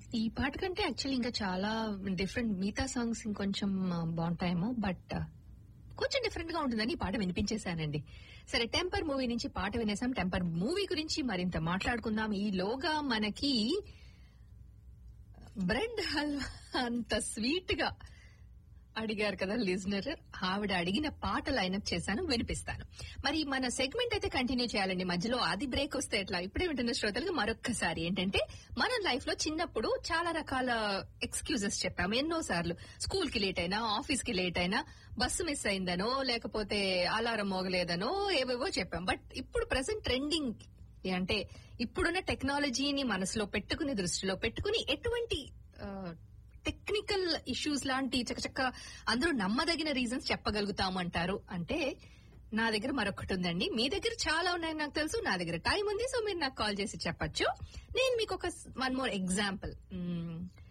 ఈ పాట కంటే యాక్చువల్లీ ఇంకా చాలా డిఫరెంట్ మిగతా సాంగ్స్ ఇంకొంచెం ఆ, బాగుంటాయేమో బట్ కొంచెం డిఫరెంట్ గా ఉంటుందని ఈ పాట వినిపించేశానండి సరే టెంపర్ మూవీ నుంచి పాట వినేసాం టెంపర్ మూవీ గురించి మరింత మాట్లాడుకుందాం ఈ లోగా మనకి బ్రెడ్ హల్వా అంత స్వీట్ గా అడిగారు కదా లిజనర్ ఆవిడ అడిగిన పాట లైనప్ చేశాను వినిపిస్తాను మరి మన సెగ్మెంట్ అయితే కంటిన్యూ చేయాలండి మధ్యలో అది బ్రేక్ వస్తే ఎట్లా ఇప్పుడే వింటున్న శ్రోతలకు మరొక్కసారి ఏంటంటే మన లైఫ్ లో చిన్నప్పుడు చాలా రకాల ఎక్స్క్యూజెస్ చెప్పాము ఎన్నో సార్లు స్కూల్ కి లేట్ అయినా ఆఫీస్ కి లేట్ అయినా బస్సు మిస్ అయిందనో లేకపోతే అలారం మోగలేదనో ఏవేవో చెప్పాం బట్ ఇప్పుడు ప్రెసెంట్ ట్రెండింగ్ అంటే ఇప్పుడున్న టెక్నాలజీని మనసులో పెట్టుకుని దృష్టిలో పెట్టుకుని ఎటువంటి టెక్నికల్ ఇష్యూస్ లాంటి చకచక్క అందరూ నమ్మదగిన రీజన్స్ చెప్పగలుగుతాము అంటారు అంటే నా దగ్గర మరొకటి ఉందండి మీ దగ్గర చాలా ఉన్నాయని నాకు తెలుసు నా దగ్గర టైం ఉంది సో మీరు నాకు కాల్ చేసి చెప్పొచ్చు నేను మీకు ఒక వన్ మోర్ ఎగ్జాంపుల్